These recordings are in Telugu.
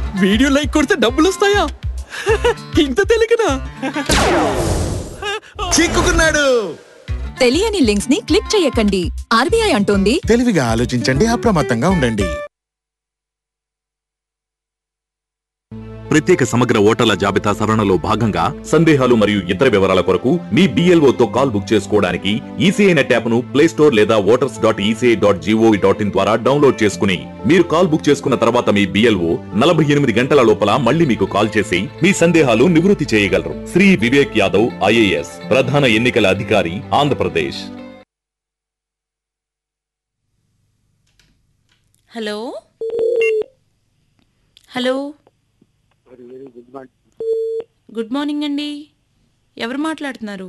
వీడియో లైక్ కొడితే డబ్బులు వస్తాయా ఇంత తెలియకనా చిక్కుకున్నాడు తెలియని లింక్స్ ని క్లిక్ చేయకండి ఆర్బీఐ అంటోంది తెలివిగా ఆలోచించండి అప్రమత్తంగా ఉండండి ప్రత్యేక సమగ్ర ఓటర్ల జాబితా సవరణలో భాగంగా సందేహాలు మరియు ఇతర వివరాల కొరకు మీ BLO తో కాల్ బుక్ చేసుకోవడానికి ఈసీఐ నెట్ యాప్ ను ప్లే స్టోర్ లేదా voters dot ECI dot gov dot in ద్వారా డౌన్లోడ్ చేసుకుని మీరు కాల్ బుక్ చేసుకున్న తర్వాత మీ బిఎల్ఓ నలభై ఎనిమిది గంటల లోపల మళ్ళీ మీకు కాల్ చేసి మీ సందేహాలు నివృత్తి చేయగలరు శ్రీ వివేక్ యాదవ్ ఐఏఎస్ ప్రధాన ఎన్నికల అధికారి Andhra Pradesh hello hello good morning అండి ఎవరు మాట్లాడుతున్నారు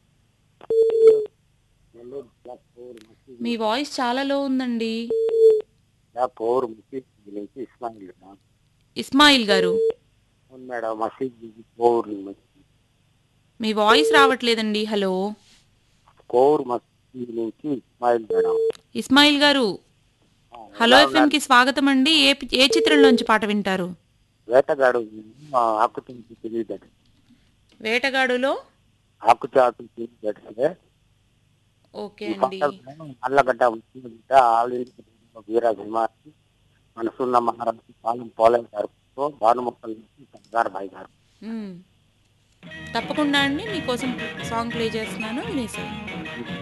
మీ వాయిస్ చాలా లో ఉందండి నా పౌర్ మసీద్ నుంచి ఇస్మాయిల్ మేడం. ఇస్మాయిల్ గారు అవును మేడం మసీద్ నుంచి పౌర్ నుంచి. మీ వాయిస్ రావట్లేదండి హలో పౌర్ మసీద్ నుంచి ఇస్మాయిల్ మేడం ఇస్మాయిల్ గారు హలో ఎఫ్ఎంకి స్వాగతం అండి ఏ ఏ చిత్రంలోంచి పాట వింటారు వేటగాడు ఆకుతుంది తెలియదు వేటగాడులో ఆకుచాటు తెలియదు ఓకే ఈ అండి పక్కన అల్లగడ్డ ముస్లింగడ్డ ఆల్రెడీ వీర విమాని మనసున్న మహారాజు పాలెం పోలయ్య గారు భానుమొక్కల నుంచి సర్దార్ భాయ్ గారు మ్మ్. తప్పకుండా అండి మీకోసం సాంగ్ ప్లే చేస్తున్నాను వినేసాను